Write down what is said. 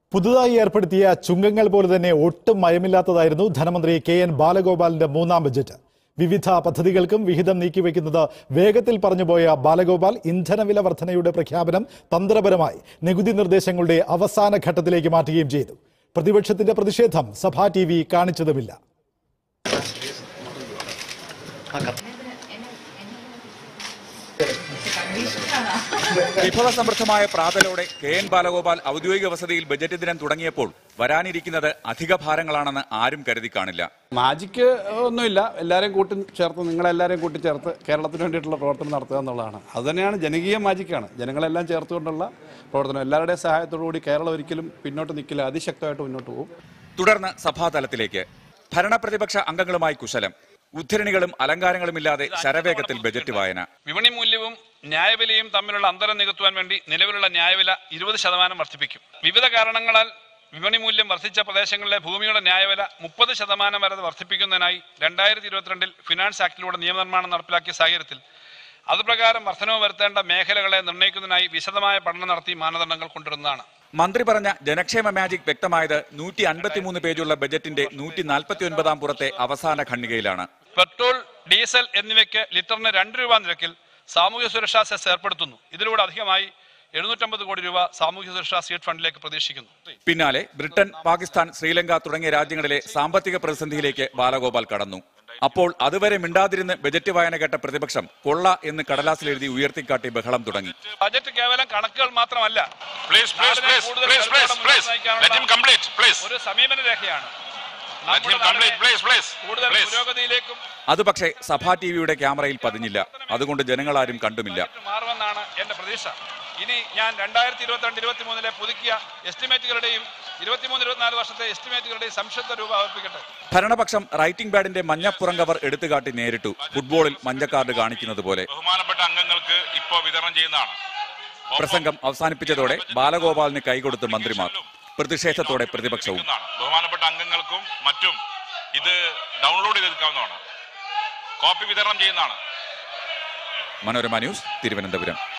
പുതുതായി ഏർപ്പെടുത്തിയ ചുങ്കങ്ങൾ പോലെ തന്നെ ഒട്ടും മയമില്ലാത്തതായിരുന്നു ധനമന്ത്രി കെ എൻ ബാലഗോപാലിന്റെ മൂന്നാം ബജറ്റ് വിവിധ പദ്ധതികൾക്കും വിഹിതം നീക്കിവെക്കുന്നത് വേഗത്തിൽ പറഞ്ഞുപോയ ബാലഗോപാൽ ഇന്ധനവില വർധനയുടെ പ്രഖ്യാപനം തന്ത്രപരമായി നികുതി നിർദ്ദേശങ്ങളുടെ അവസാന ഘട്ടത്തിലേക്ക് മാറ്റുകയും ചെയ്തു പ്രതിപക്ഷത്തിന്റെ പ്രതിഷേധം സഭാ ടി വി കാണിച്ചതുമില്ല വിഭവസമൃദ്ധമായ പ്രാതലോടെ കെ എൻ ബാലഗോപാൽ ഔദ്യോഗിക വസതിയിൽ ബജറ്റ് ദിനം തുടങ്ങിയപ്പോൾ വരാനിരിക്കുന്നത് അധിക ഭാരങ്ങളാണെന്ന് ആരും കരുതി കാണില്ല മാജിക്ക് ഒന്നുമില്ല എല്ലാവരെയും കൂട്ടി ചേർത്ത് നിങ്ങളെല്ലാവരെയും കൂട്ടിച്ചേർത്ത് കേരളത്തിന് വേണ്ടിയിട്ടുള്ള പ്രവർത്തനം നടത്തുക എന്നുള്ളതാണ് അതുതന്നെയാണ് ജനകീയ മാജിക്കാണ് ജനങ്ങളെല്ലാം ചേർത്തുകൊണ്ടുള്ള പ്രവർത്തനം എല്ലാവരുടെയും സഹായത്തോടു കൂടി കേരളം ഒരിക്കലും പിന്നോട്ട് നിൽക്കില്ല അതിശക്തമായിട്ട് മുന്നോട്ട് പോകും തുടർന്ന് സഭാതലത്തിലേക്ക് ഭരണപ്രതിപക്ഷ അംഗങ്ങളുമായി കുശലം ഉദ്ധരണികളും അലങ്കാരങ്ങളുമില്ലാതെ ശരവേഗത്തിൽ ബജറ്റ് വായന വിപണി മൂല്യവും ന്യായവിലയും തമ്മിലുള്ള അന്തരം നികത്തുവാൻ വേണ്ടി നിലവിലുള്ള ന്യായവില ഇരുപത് ശതമാനം വർദ്ധിപ്പിക്കും വിവിധ കാരണങ്ങളാൽ വിപണി മൂല്യം വർദ്ധിച്ച പ്രദേശങ്ങളിലെ ഭൂമിയുടെ ന്യായവില മുപ്പത് ശതമാനം വരെ വർദ്ധിപ്പിക്കുന്നതിനായി രണ്ടായിരത്തി ഇരുപത്തിരണ്ടിൽ ഫിനാൻസ് ആക്ടിലൂടെ നിയമനിർമ്മാണം നടപ്പിലാക്കിയ സാഹചര്യത്തിൽ അതുപ്രകാരം വർധനവ് വരുത്തേണ്ട മേഖലകളെ നിർണ്ണയിക്കുന്നതിനായി വിശദമായ പഠനം നടത്തി മാനദണ്ഡങ്ങൾ കൊണ്ടുവരുന്നതാണ് മന്ത്രി പറഞ്ഞ ജനക്ഷേമ മാജിക് വ്യക്തമായത് നൂറ്റി അൻപത്തിമൂന്ന് പേജുള്ള ബജറ്റിന്റെ നൂറ്റി നാൽപ്പത്തി ഒൻപതാം പുറത്തെ അവസാന ഖണ്ഡികയിലാണ് പെട്രോൾ ഡീസൽ എന്നിവയ്ക്ക് ലിറ്ററിന് രണ്ട് രൂപ നിരക്കിൽ സാമൂഹ്യ സുരക്ഷാ സെസ് ഏർപ്പെടുത്തുന്നു ഇതിലൂടെ അധികമായി എഴുന്നൂറ്റമ്പത് കോടി രൂപ സാമൂഹ്യ സുരക്ഷാ സീറ്റ് ഫണ്ടിലേക്ക് പ്രതീക്ഷിക്കുന്നു പിന്നാലെ ബ്രിട്ടൻ പാകിസ്ഥാൻ ശ്രീലങ്ക തുടങ്ങിയ രാജ്യങ്ങളിലെ സാമ്പത്തിക പ്രതിസന്ധിയിലേക്ക് ബാലഗോപാൽ കടന്നു അപ്പോൾ അതുവരെ മിണ്ടാതിരുന്ന് ബജറ്റ് വായന കേട്ട പ്രതിപക്ഷം കൊള്ള എന്ന് കടലാസിൽ എഴുതി ഉയർത്തിക്കാട്ടി ബഹളം തുടങ്ങി ബജറ്റ് കേവലം കണക്കുകൾ മാത്രമല്ല Please, please, നാടിനെ please, കൂടുതൽ please, please, കരുത്തോടെ please. മുന്നോട്ട് നയിക്കാനുള്ള Let him complete, please. ഒരു സമീപന രേഖയാണ് Let നമ്മുടെ him complete, നാടിനെ please, please, കൂടുതൽ please. പുരോഗതിയിലേക്കും അത് പക്ഷേ സഭാ ടി വിയുടെ ക്യാമറയിൽ പതിഞ്ഞില്ല അതുകൊണ്ട് ജനങ്ങളാരും കണ്ടുമില്ല ബജറ്റ് മാറുമെന്നാണ് എന്റെ പ്രതീക്ഷ ഇനി ഞാൻ രണ്ടായിരത്തി ഇരുപത്തിരണ്ട് ഇരുപത്തി മൂന്നിലെ പുതുക്കിയ എസ്റ്റിമേറ്റുകളുടെയും ഇരുപത്തിമൂന്ന് ഇരുപത്തിനാല് വർഷത്തെ എസ്റ്റിമേറ്റുകളുടെയും സംക്ഷിപ്ത രൂപ അവതരിപ്പിക്കട്ടെ ഭരണപക്ഷം റൈറ്റിംഗ് പാഡിന്റെ മഞ്ഞപ്പുറം കവർ എടുത്തുകാട്ടി നേരിട്ടു ഫുട്ബോളിൽ മഞ്ഞക്കാർഡ് കാണിക്കുന്നത് പോലെ ബഹുമാനപ്പെട്ട അംഗങ്ങൾക്ക് ഇപ്പോൾ വിതരണം ചെയ്യുന്നതാണ് ഒപ്പം പ്രസംഗം അവസാനിപ്പിച്ചതോടെ ബാലഗോപാലിന് കൈകൊടുത്ത് മന്ത്രിമാർ പ്രതിഷേധത്തോടെ പ്രതിപക്ഷവും എത്തിക്കുന്നതാണ്. ബഹുമാനപ്പെട്ട അംഗങ്ങൾക്കും മറ്റും ഇത് ഡൗൺലോഡ് ചെയ്തെടുക്കാവുന്നതാണ് കോപ്പി വിതരണം ചെയ്യുന്നതാണ് മനോരമ ന്യൂസ് തിരുവനന്തപുരം